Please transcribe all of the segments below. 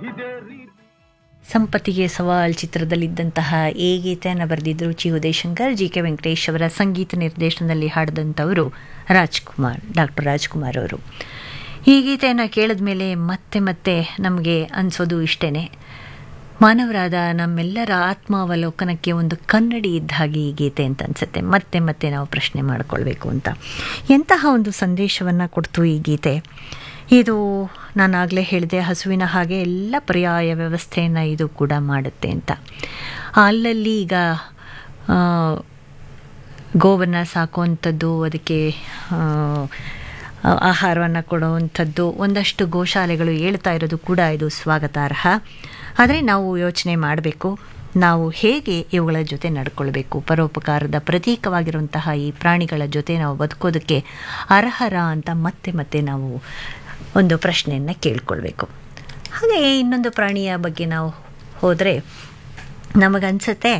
ಸಂಪತ್ತಿಗೆ ಸವಾಲ್ ಚಿತ್ರದಲ್ಲಿದ್ದಂತಹ ಈ ಗೀತೆಯನ್ನು ಬರೆದಿದ್ದರು ಚಿ ಉದಯಶಂಕರ್ ಜಿ ಕೆ ವೆಂಕಟೇಶ್ ಅವರ ಸಂಗೀತ ನಿರ್ದೇಶನದಲ್ಲಿ ಹಾಡಿದಂಥವರು ರಾಜ್ಕುಮಾರ್ ಡಾಕ್ಟರ್ ರಾಜ್ಕುಮಾರ್ ಅವರು ಈ ಗೀತೆಯನ್ನು ಕೇಳಿದ ಮೇಲೆ ಮತ್ತೆ ಮತ್ತೆ ನಮಗೆ ಅನಿಸೋದು ಇಷ್ಟೇ ಮಾನವರಾದ ನಮ್ಮೆಲ್ಲರ ಆತ್ಮಾವಲೋಕನಕ್ಕೆ ಒಂದು ಕನ್ನಡಿ ಇದ್ದ ಹಾಗೆ ಈ ಗೀತೆ ಅಂತ ಅನಿಸುತ್ತೆ ಮತ್ತೆ ಮತ್ತೆ ನಾವು ಪ್ರಶ್ನೆ ಮಾಡಿಕೊಳ್ಬೇಕು ಅಂತ ಎಂತಹ ಒಂದು ಸಂದೇಶವನ್ನು ಕೊಡ್ತು ಈ ಗೀತೆ ಇದು ನಾನು ಆಗಲೇ ಹೇಳಿದೆ ಹಸುವಿನ ಹಾಗೆ ಎಲ್ಲ ಪರ್ಯಾಯ ವ್ಯವಸ್ಥೆಯನ್ನು ಇದು ಕೂಡ ಮಾಡುತ್ತೆ ಅಂತ ಅಲ್ಲಲ್ಲಿ ಈಗ ಗೋವನ್ನು ಸಾಕುವಂಥದ್ದು ಅದಕ್ಕೆ ಆಹಾರವನ್ನು ಕೊಡುವಂಥದ್ದು ಒಂದಷ್ಟು ಗೋಶಾಲೆಗಳು ಹೇಳ್ತಾ ಇರೋದು ಕೂಡ ಇದು ಸ್ವಾಗತಾರ್ಹ ಆದರೆ ನಾವು ಯೋಚನೆ ಮಾಡಬೇಕು ನಾವು ಹೇಗೆ ಇವುಗಳ ಜೊತೆ ನಡ್ಕೊಳ್ಬೇಕು ಪರೋಪಕಾರದ ಪ್ರತೀಕವಾಗಿರುವಂತಹ ಈ ಪ್ರಾಣಿಗಳ ಜೊತೆ ನಾವು ಬದುಕೋದಕ್ಕೆ ಅರ್ಹರ ಅಂತ ಮತ್ತೆ ಮತ್ತೆ ನಾವು ಒಂದು ಪ್ರಶ್ನೆಯನ್ನು ಕೇಳ್ಕೊಳ್ಬೇಕು ಹಾಗೆ ಇನ್ನೊಂದು ಪ್ರಾಣಿಯ ಬಗ್ಗೆ ನಾವು ಹೋದರೆ ನಮಗನ್ಸುತ್ತೆ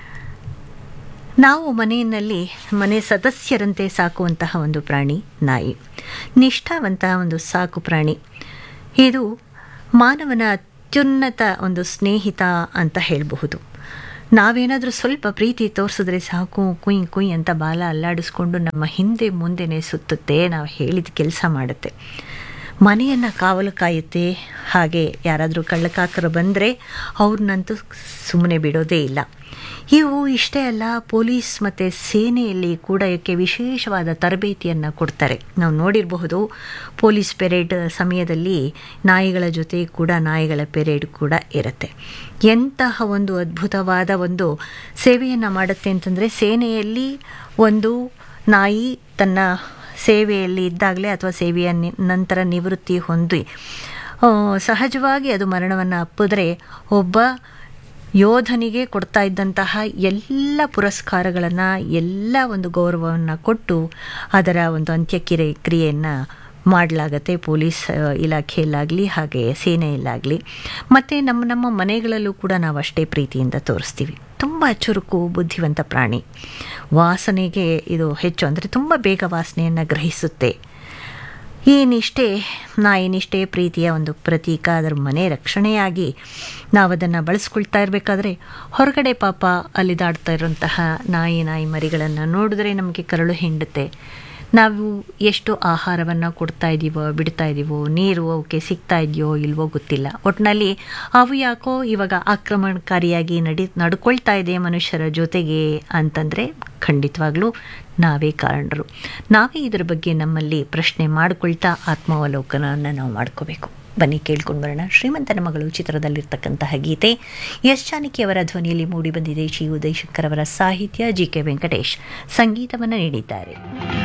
ನಾವು ಮನೆಯಲ್ಲಿ ಮನೆ ಸದಸ್ಯರಂತೆ ಸಾಕುವಂತಹ ಒಂದು ಪ್ರಾಣಿ ನಾಯಿ ನಿಷ್ಠಾವಂತಹ ಒಂದು ಸಾಕು ಪ್ರಾಣಿ ಇದು ಮಾನವನ ಅತ್ಯುನ್ನತ ಒಂದು ಸ್ನೇಹಿತ ಅಂತ ಹೇಳಬಹುದು ನಾವೇನಾದರೂ ಸ್ವಲ್ಪ ಪ್ರೀತಿ ತೋರಿಸಿದ್ರೆ ಸಾಕು ಕುಯ್ ಕುಯ್ ಅಂತ ಬಾಲ ಅಲ್ಲಾಡಿಸ್ಕೊಂಡು ನಮ್ಮ ಹಿಂದೆ ಮುಂದೆನೇ ಸುತ್ತುತ್ತೆ ನಾವು ಹೇಳಿದ ಕೆಲಸ ಮಾಡುತ್ತೆ ಮನೆಯನ್ನು ಕಾವಲು ಕಾಯುತ್ತೆ ಹಾಗೆ ಯಾರಾದರೂ ಕಳ್ಳಕಾಕರು ಬಂದರೆ ಅವ್ರನ್ನಂತೂ ಸುಮ್ಮನೆ ಬಿಡೋದೇ ಇಲ್ಲ ಇವು ಇಷ್ಟೇ ಅಲ್ಲ ಪೊಲೀಸ್ ಮತ್ತು ಸೇನೆಯಲ್ಲಿ ಕೂಡ ಇದಕ್ಕೆ ವಿಶೇಷವಾದ ತರಬೇತಿಯನ್ನು ಕೊಡ್ತಾರೆ ನಾವು ನೋಡಿರಬಹುದು ಪೊಲೀಸ್ ಪೆರೇಡ್ ಸಮಯದಲ್ಲಿ ನಾಯಿಗಳ ಜೊತೆ ಕೂಡ ನಾಯಿಗಳ ಪೆರೇಡ್ ಕೂಡ ಇರುತ್ತೆ ಎಂತಹ ಒಂದು ಅದ್ಭುತವಾದ ಒಂದು ಸೇವೆಯನ್ನು ಮಾಡುತ್ತೆ ಅಂತಂದರೆ ಸೇನೆಯಲ್ಲಿ ಒಂದು ನಾಯಿ ತನ್ನ ಸೇವೆಯಲ್ಲಿ ಇದ್ದಾಗಲೇ ಅಥವಾ ಸೇವೆಯ ನಂತರ ನಿವೃತ್ತಿ ಹೊಂದಿ ಸಹಜವಾಗಿ ಅದು ಮರಣವನ್ನು ಅಪ್ಪಿದ್ರೆ ಒಬ್ಬ ಯೋಧನಿಗೆ ಕೊಡ್ತಾ ಇದ್ದಂತಹ ಎಲ್ಲ ಪುರಸ್ಕಾರಗಳನ್ನು ಎಲ್ಲ ಒಂದು ಗೌರವವನ್ನು ಕೊಟ್ಟು ಅದರ ಒಂದು ಅಂತ್ಯಕ್ರಿಯೆ ಕ್ರಿಯೆಯನ್ನು ಮಾಡಲಾಗತ್ತೆ ಪೊಲೀಸ್ ಇಲಾಖೆಯಲ್ಲಾಗಲಿ ಹಾಗೆ ಸೇನೆಯಲ್ಲಾಗಲಿ ಮತ್ತು ನಮ್ಮ ನಮ್ಮ ಮನೆಗಳಲ್ಲೂ ಕೂಡ ನಾವು ಅಷ್ಟೇ ಪ್ರೀತಿಯಿಂದ ತೋರಿಸ್ತೀವಿ ತುಂಬ ಚುರುಕು ಬುದ್ಧಿವಂತ ಪ್ರಾಣಿ ವಾಸನೆಗೆ ಇದು ಹೆಚ್ಚು ಅಂದರೆ ತುಂಬ ಬೇಗ ವಾಸನೆಯನ್ನು ಗ್ರಹಿಸುತ್ತೆ ಈ ನಿಷ್ಠೆ ನಾಯಿ ನಿಷ್ಠೆ ಪ್ರೀತಿಯ ಒಂದು ಪ್ರತೀಕ ಅದರ ಮನೆ ರಕ್ಷಣೆಯಾಗಿ ನಾವು ಅದನ್ನು ಬಳಸ್ಕೊಳ್ತಾ ಇರಬೇಕಾದ್ರೆ ಹೊರಗಡೆ ಪಾಪ ಅಲಿದಾಡ್ತಾ ಇರುವಂತಹ ನಾಯಿ ನಾಯಿ ಮರಿಗಳನ್ನು ನೋಡಿದ್ರೆ ನಮಗೆ ಕರಳು ಹಿಂಡುತ್ತೆ ನಾವು ಎಷ್ಟು ಆಹಾರವನ್ನು ಕೊಡ್ತಾ ಇದ್ದೀವೋ ಬಿಡ್ತಾ ಇದ್ದೀವೋ ನೀರು ಅವಕ್ಕೆ ಸಿಗ್ತಾ ಇದೆಯೋ ಇಲ್ವೋ ಗೊತ್ತಿಲ್ಲ ಒಟ್ಟಿನಲ್ಲಿ ಅವು ಯಾಕೋ ಇವಾಗ ಆಕ್ರಮಣಕಾರಿಯಾಗಿ ನಡಿ ನಡ್ಕೊಳ್ತಾ ಇದೆ ಮನುಷ್ಯರ ಜೊತೆಗೆ ಅಂತಂದರೆ ಖಂಡಿತವಾಗ್ಲೂ ನಾವೇ ಕಾರಣರು ನಾವೇ ಇದರ ಬಗ್ಗೆ ನಮ್ಮಲ್ಲಿ ಪ್ರಶ್ನೆ ಮಾಡಿಕೊಳ್ತಾ ಆತ್ಮಾವಲೋಕನವನ್ನು ನಾವು ಮಾಡ್ಕೋಬೇಕು ಬನ್ನಿ ಕೇಳ್ಕೊಂಡು ಬರೋಣ ಶ್ರೀಮಂತನ ಮಗಳು ಚಿತ್ರದಲ್ಲಿರ್ತಕ್ಕಂತಹ ಗೀತೆ ಎಸ್ ಜಾನಕಿಯವರ ಧ್ವನಿಯಲ್ಲಿ ಮೂಡಿಬಂದಿದೆ ಶ್ರೀ ಉದಯಶಂಕರ್ ಅವರ ಸಾಹಿತ್ಯ ಜಿ ಕೆ ವೆಂಕಟೇಶ್ ಸಂಗೀತವನ್ನು ನೀಡಿದ್ದಾರೆ